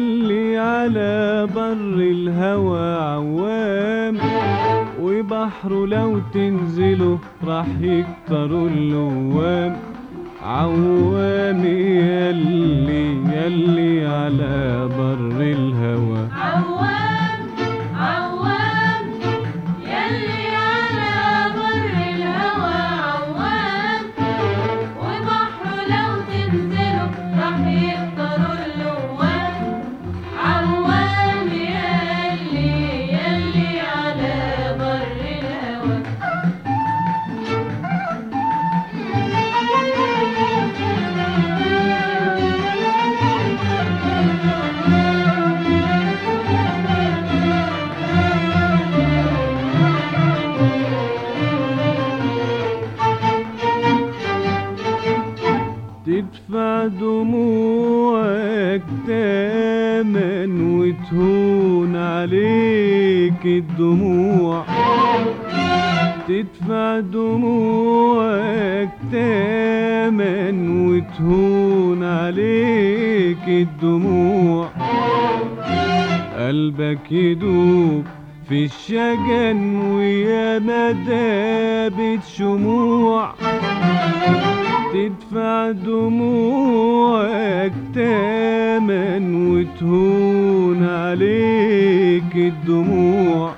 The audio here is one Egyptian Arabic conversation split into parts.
يلي على بر الهوى عوام وبحره لو تنزله راح يكتروا اللوام عوام يلي يلي على بر الهوى عوام عوام يلي على بر الهوى عوام وبحره لو تنزله راح يقدروا اللوام عوام يلي يلي على بر الهوى تدفع دموعك تامن وتهون عليك الدموع تدفع دموعك تامن وتهون عليك الدموع قلبك يدوب في الشجن ويا مدابة شموع تدفع دموعك تامن وتهون عليك الدموع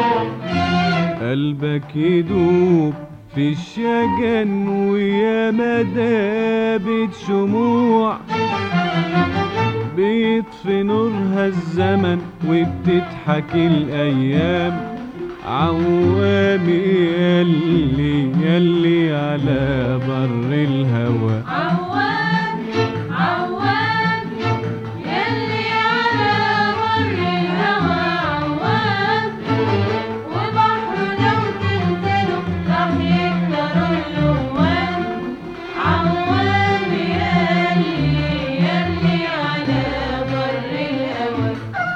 قلبك يدوب في الشجن ويا مدابة شموع بيطفي نورها الزمن وبتضحك الأيام عوام يلي يلي على بر الهوى عوام عوام يلي على بر الهوى عوام وبحره لو تنزله راح يكتروا اللوام عوام يلي يلي على بر الهوى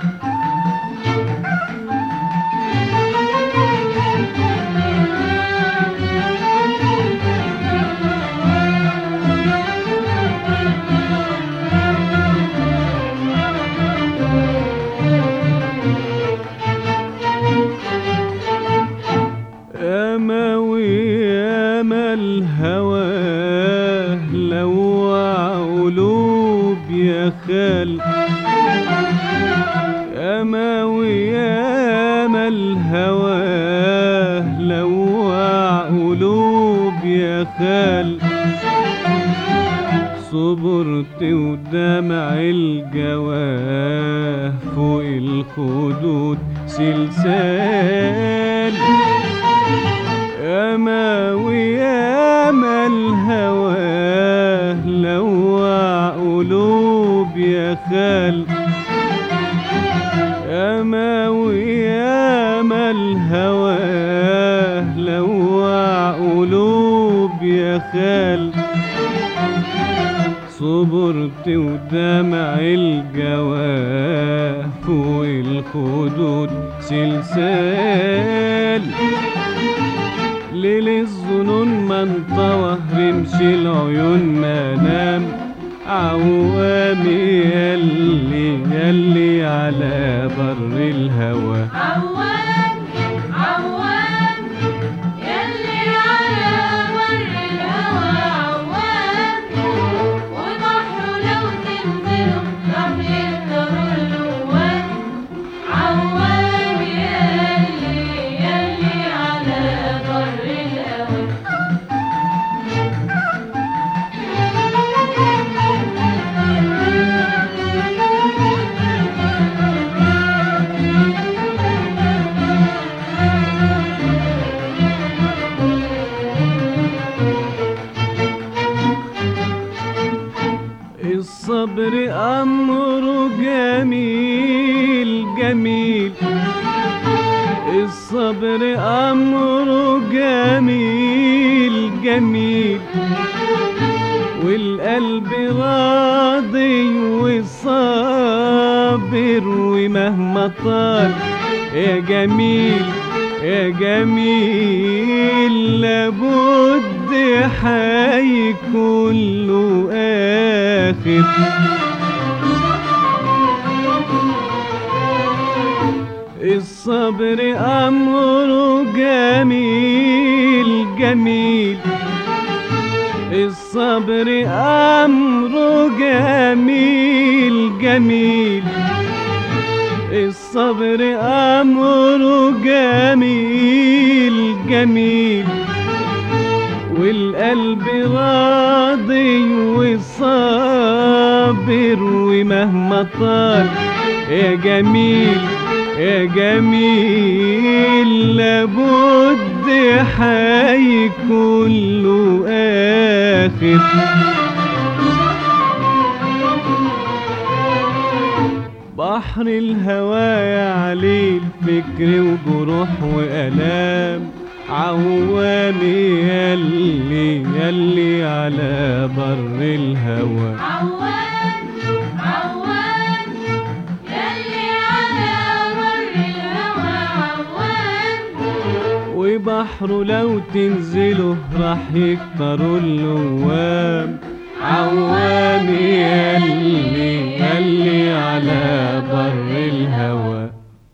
أما وياما الهوى لوع قلوب يا خال أما وياما الهوى لوع قلوب يا خال صبرت ودمع الجواه فوق الخدود سلسال أما وياما الهوى لوع قلوب يا خال أما وياما الهوى لوع قلوب يا خال صبرت ودمع الجواه فوق الخدود سلسال ليل الظنون ما انطوى رمش العيون ما نام عوام يلي يلي على بر الهوى عوام عوام يلي على بر الهوى عوام وبحره لو تنزله راح يقدروا اللوام عوام يلي يلي على بر الهوى الصبر أمره جميل جميل الصبر أمره جميل جميل والقلب راضي وصابر ومهما طال يا جميل يا جميل لابد حيكون له آخر الصبر أمره جميل جميل الصبر أمره جميل جميل الصبر أمره جميل جميل والقلب راضي وصابر ومهما طال يا جميل يا جميل لابد حيكون له آخر بحر الهوايا عليه الفكر وجروح وآلام عوامي يلي يلي على بر الهوى عوام عوام يلي على بر الهوى عوام وبحره لو تنزله راح يكتروا اللوام عوامي يلي يلي على بر الهوى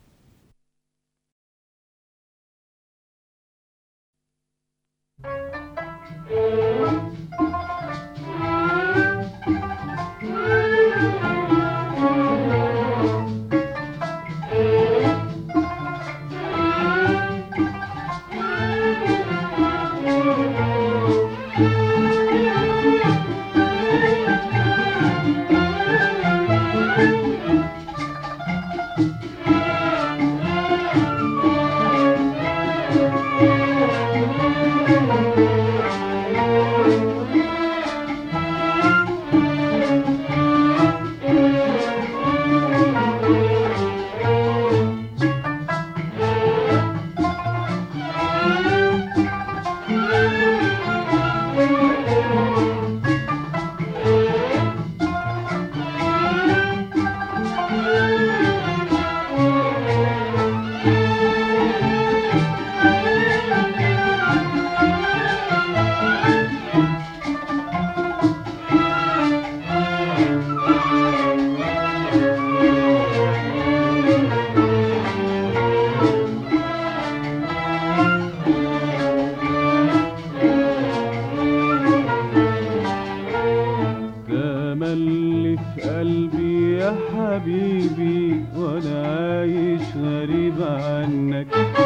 تملي في قلبي يا حبيبي وانا عايش غريب عنك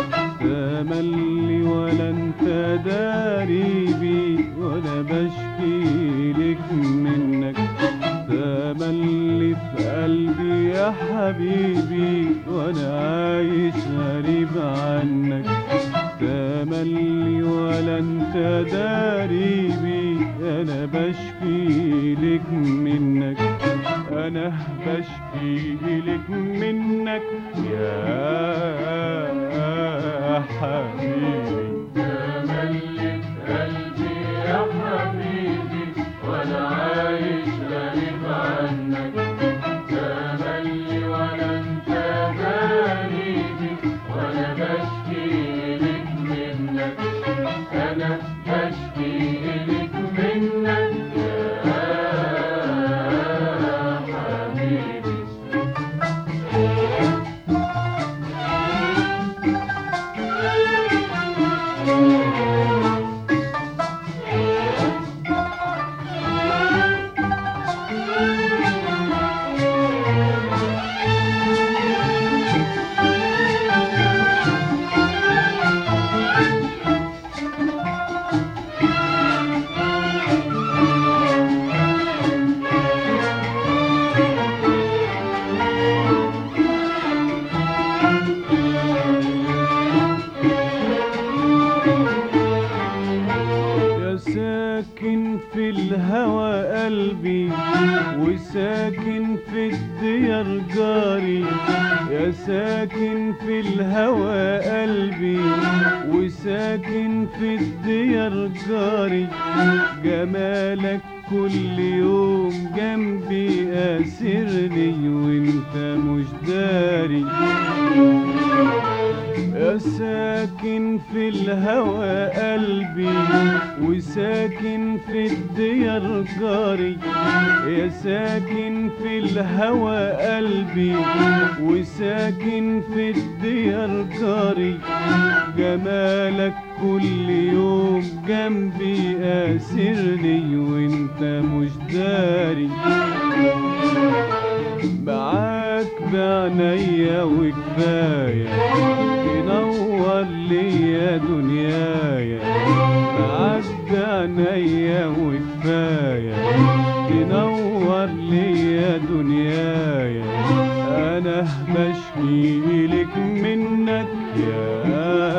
تملي ولا انت داريبي وانا بشكي لك منك تملي في قلبي يا حبيبي وانا عايش غريب عنك تملي ولا انت داريبي انا بشكي لك منك انا بشكي لك منك يا حبيبي تملي في قلبي يا حبيبي وانا عايش غريب عنك تملي ولا انت غريبي وانا بشكي لك منك انا بشكي لك منك يا حبيبي يا ساكن في الهوى قلبي وساكن في الديار جاري يا ساكن في الهوى قلبي وساكن في الديار جاري جمالك كل يوم جنبي أسرني وانت مش داري يا يا ساكن في الهوى قلبي وساكن في الديار جاري يا ساكن في الهوى قلبي وساكن في الديار جاري جمالك كل يوم جنبي اسرني وانت مش داري معاك بعنايا وكفاية تنور ليا دنيايا معاك بعنايا وكفاية تنور ليا دنيايا أنا بشكي لك منك يا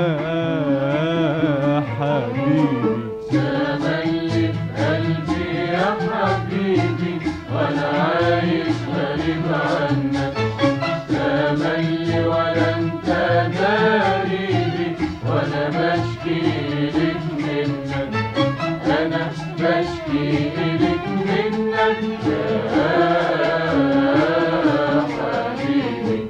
حبيبي تملي في قلبي يا حبيبي وانا عايش غريب عنك تملي ولا انت غريبي وانا بشكي لك منك انا بشكي لك منك يا حبيبي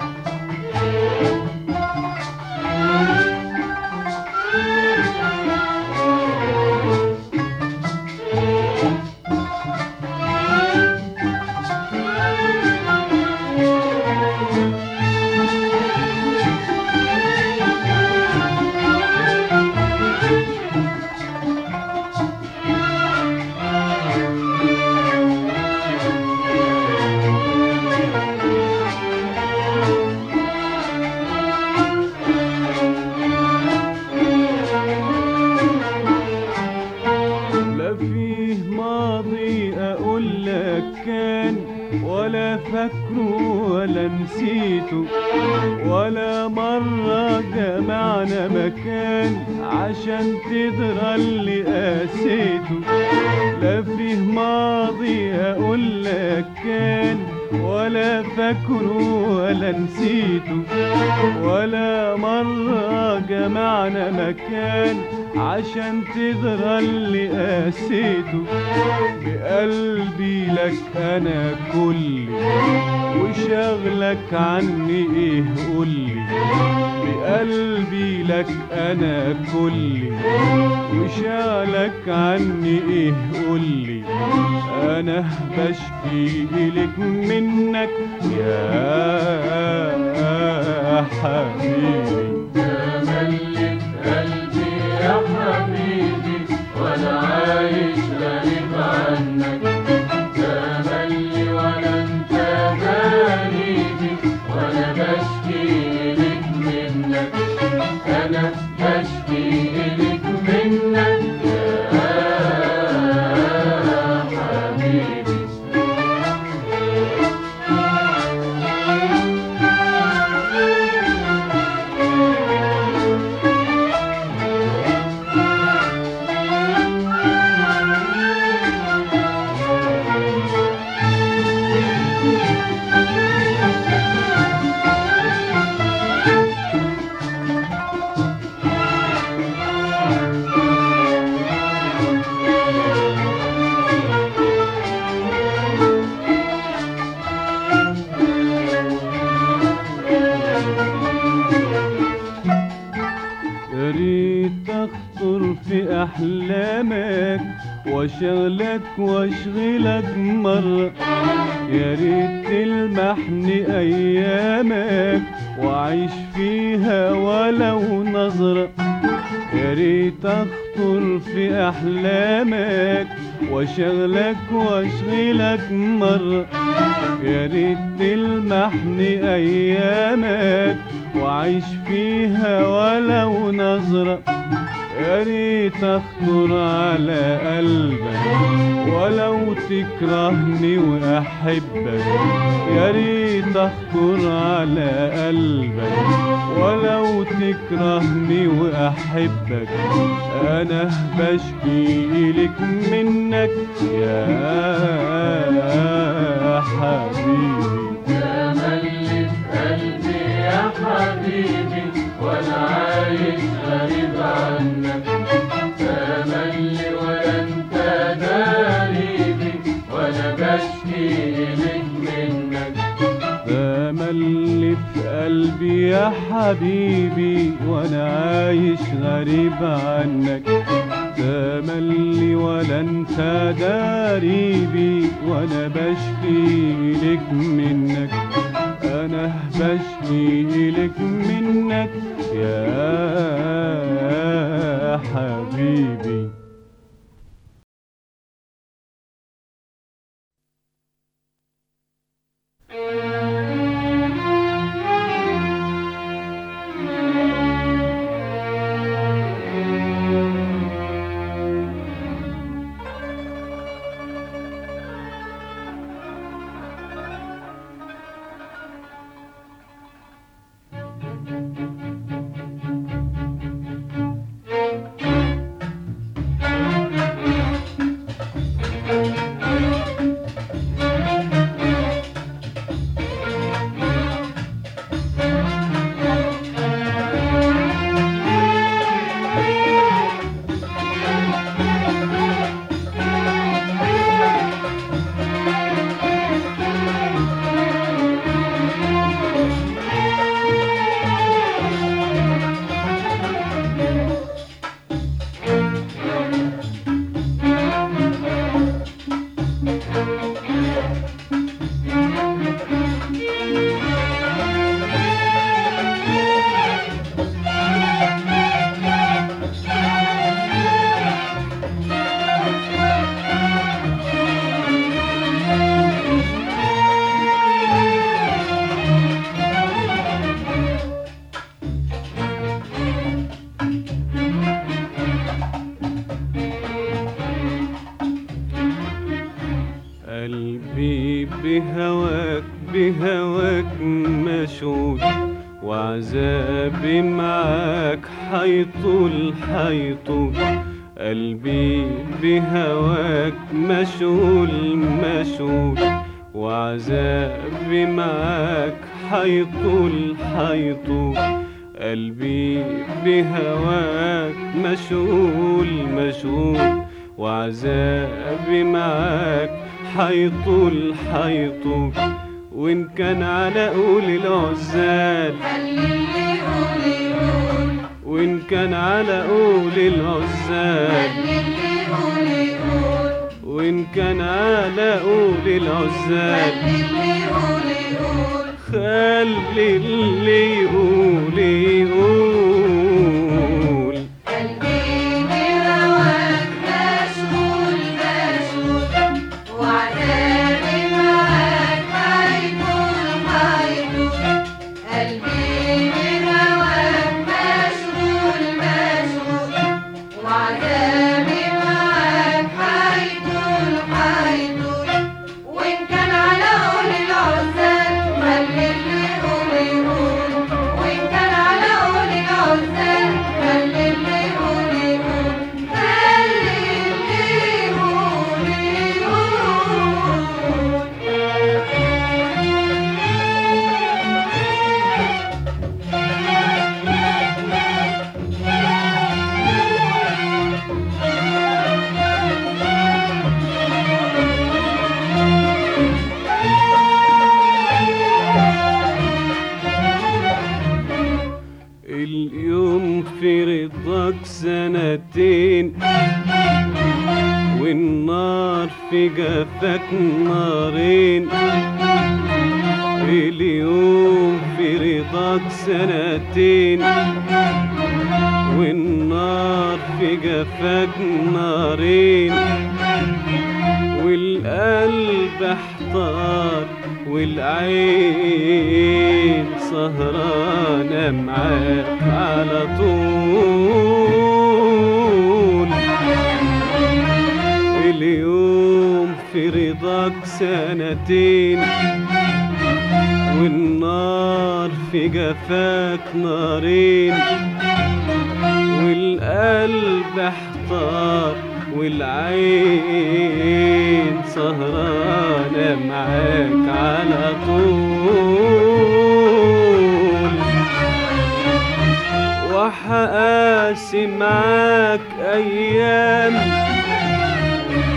لا فيه ماضي اقول لك كان ولا فاكره ولا نسيته ولا مرة جمعنا مكان عشان تدرى اللي قاسيته لا فيه ماضي اقول لك كان ولا فاكره ولا نسيته ولا مرة جمعنا مكان عشان تدرى اللي قاسيته بقلبي لك انا كلي وشغلك عني ايه قولي بقلبي لك انا كلي وشغلك عني ايه قولي انا بشكي لك منك يا حبيبي تملي في قلبي يا حبيبي وانا عايش غريب عنك تملي ولا انت غريبي وانا بشكي لك منك انا بشكي لك منك يا حبيبي يا ريت اخطر في احلامك واشغلك واشغلك مرة يا ريت تلمحني ايامك واعيش فيها ولو نظرة يا ريت اخطر في احلامك واشغلك واشغلك مرة يا ريت تلمحني ايامك واعيش فيها ولو نظرة يا ريت اخطر على قلبك ولو تكرهني واحبك يا ريت اخطر على قلبك ولو تكرهني واحبك انا بشكي لك منك يا حبيبي تملي في قلبي يا حبيبي وانا عايش غريب عنك تملي ولا انت غريبي وانا بشكي لك منك تملي في قلبي يا حبيبي وانا عايش غريب عنك تملي ولا انت داريبي وانا بشكي لك منك انا بشكي لك منك يا حبيبي قلبي بهواك بهواك مشغول وعذابي معاك حيطول حيطول قلبي بهواك مشغول مشغول وعذابي معاك حيطول حيطول قلبي بهواك مشغول مشغول وعذابي معاك حيطول حيطول وإن كان على قول العزال خلي اللي يقول يقول وإن كان على قول العزال خلي اللي يقول يقول وإن كان على قول العزال خلي اللي يقول يقول خلي اللي يقول يقول قلبي بهواك مشغول مشغول وعذابي معاك حيطول حيطول قلبي بهواك مشغول مشغول وعذابي معاك حيطول حيطول وإن كان على قول العزال خلي اللي يقول يقول وإن كان على قول العزال خلي اللي يقول يقول خلي اللي يقول يقول اليوم في رضاك سنتين والنار في جفاك نارين اليوم في رضاك سنتين والنار في جفاك نارين والقلب احتار والعين سهرانة معاك على طول اليوم في رضاك سنتين والنار في جفاك نارين والقلب احتار والعين سهرانة معاك على طول وحقاسي معاك أيام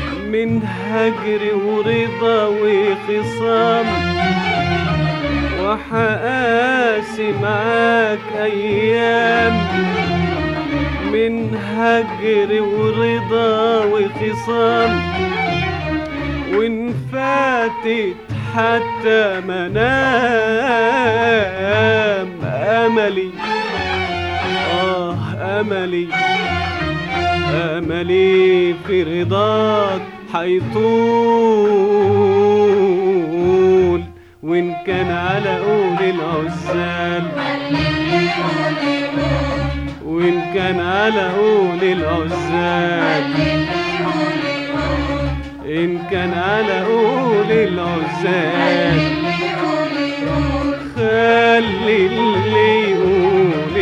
من هجر ورضا وخصام وحقاسي معاك أيام من هجر ورضا وخصام وإن فاتت حتى منام أملي آه أملي أملي في رضاك حيطول وإن كان على قول العزال اللي يقول يقول وإن كان على قول العزال اللي يقول يقول إن كان على قول العزال اللي يقول يقول خلي اللي يقول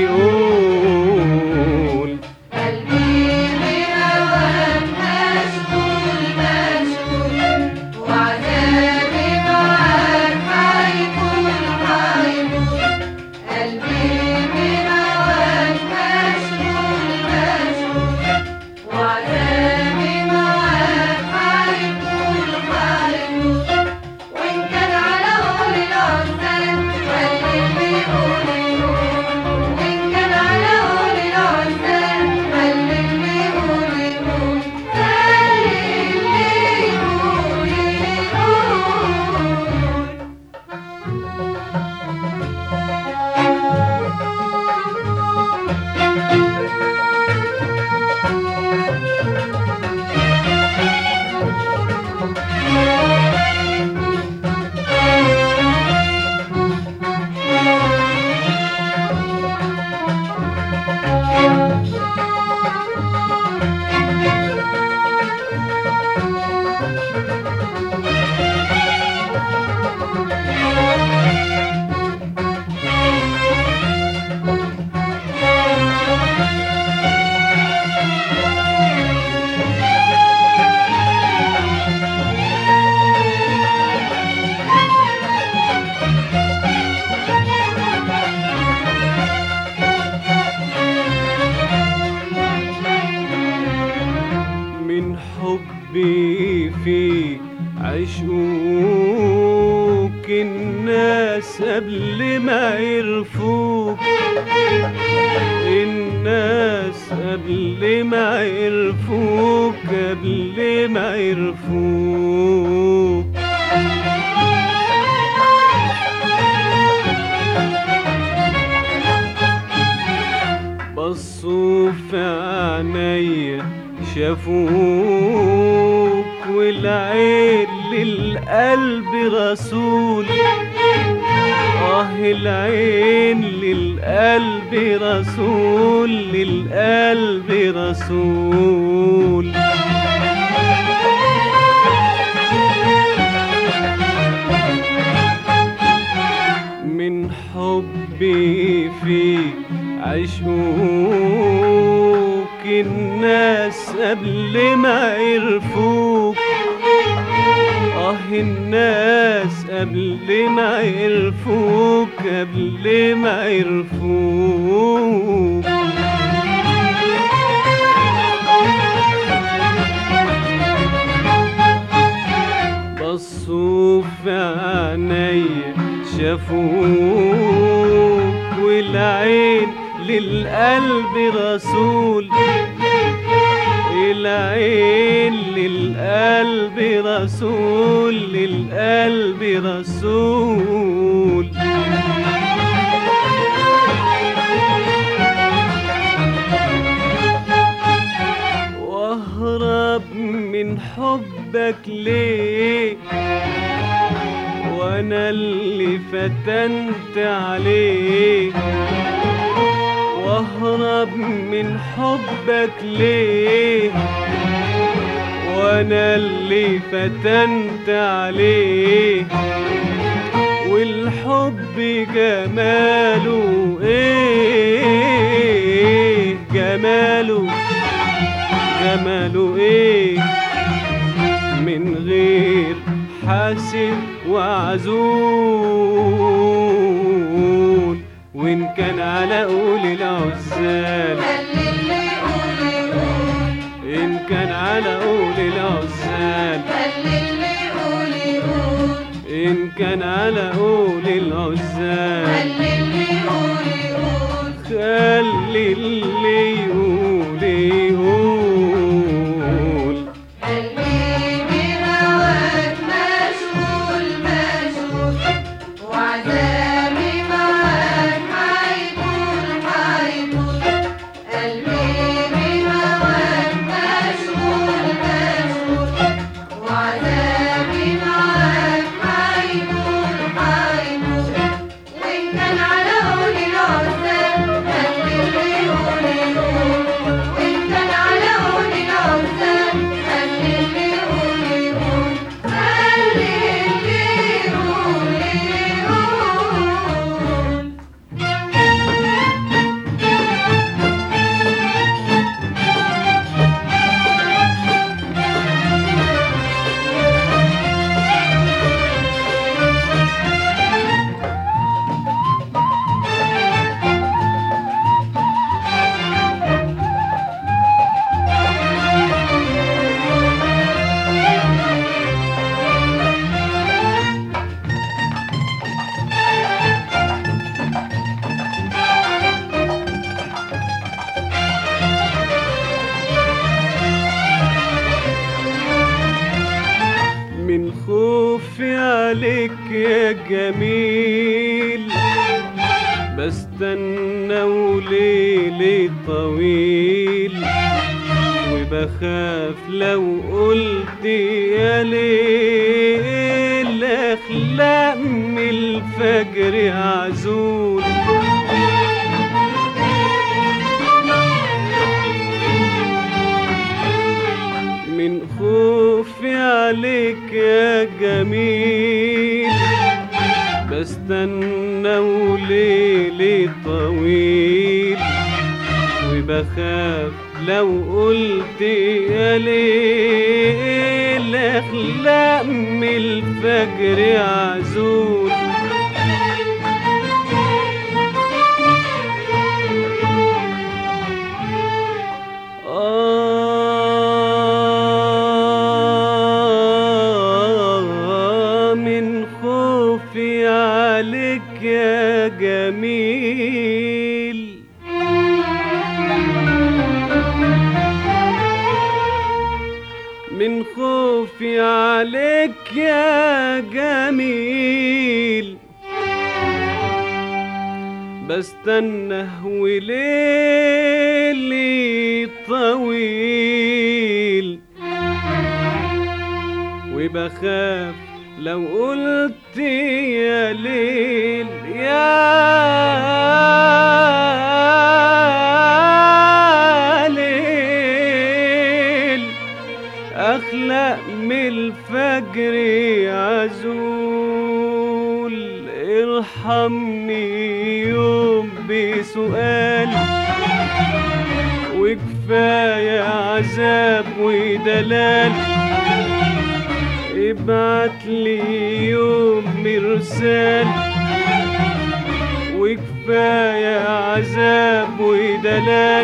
يقول قلبي بهواك مشغول مشغول وعذابي معاك هيكون هيكون قلبي بهواك مشغول مشغول وعذابي معاك هيكون هيكون وإن كان على قول العزال خلي اللي يقول يقول وإن كان على قول العزال خلي اللي يقول يقول خلي اللي يقول يقول من حبي فيك عشقوك الناس قبل ما يعرفوك الناس قبل ما يعرفوك قبل ما يعرفوك بصوا في عينيا شافوك والعين للقلب رسول آه العين للقلب رسول للقلب رسول من حبي فيك عشقوك الناس قبل ما يعرفوك آه الناس قبل ما يعرفوك قبل ما يعرفوك بصوا في عينيا شافوك والعين للقلب رسول العين للقلب رسول للقلب رسول واهرب من حبك ليه وانا اللي فتنت عليه واهرب من حبك ليه وانا اللي فتنت عليه والحب جماله ايه جماله جماله ايه من غير حاسب وعزول وان كان على قول العزال خلي اللي يقول يقول ان كان على قول العزال خلي اللي يقول يقول ان كان كان على قول العزال خلي اللي يقول يقول خلي اللي يقول يقول قلبي بهواك مشغول مشغول وعذابي معاك حيطول حيطول قلبي بهواك مشغول مشغول وعذابي معاك حيطول حيطول وإن كان على قول العزال خلي اللي يقول يقول وإن كان على قول العزال خلي اللي يقول يقول خلي اللي يقول يقول من خوفي عليك يا جميل بستنى وليلي طويل وبخاف لو قلت يا ليل اخلق من الفجر عزول من خوفي عليك يا جميل بستنى وليلي طويل وبخاف لو قلت يا ليل اخلق من الفجر عزول آه من خوفي عليك يا جميل من خوفي عليك يا جميل بستنى وليلي طويل وبخاف لو قلت يا ليل يا ليل أخلق من الفجر عزول ارحمني يوم بسؤال وكفاية عذاب ودلال ابعت لي يوم مرسال وكفاية عذاب ودلال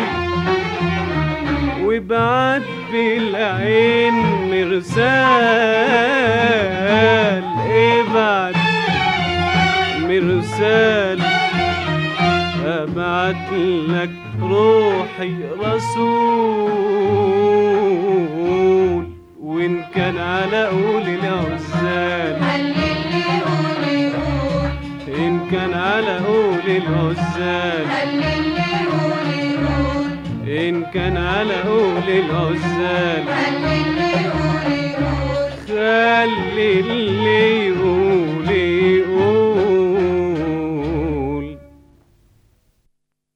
وابعت بالعين مرسال ابعت مرسال ابعت لك روحي رسول وان كان على قول العزال خلي اللي يقول يقول ان كان على قول العزال خلي اللي يقول يقول ان كان على قول العزال خلي اللي يقول يقول خلي اللي يقول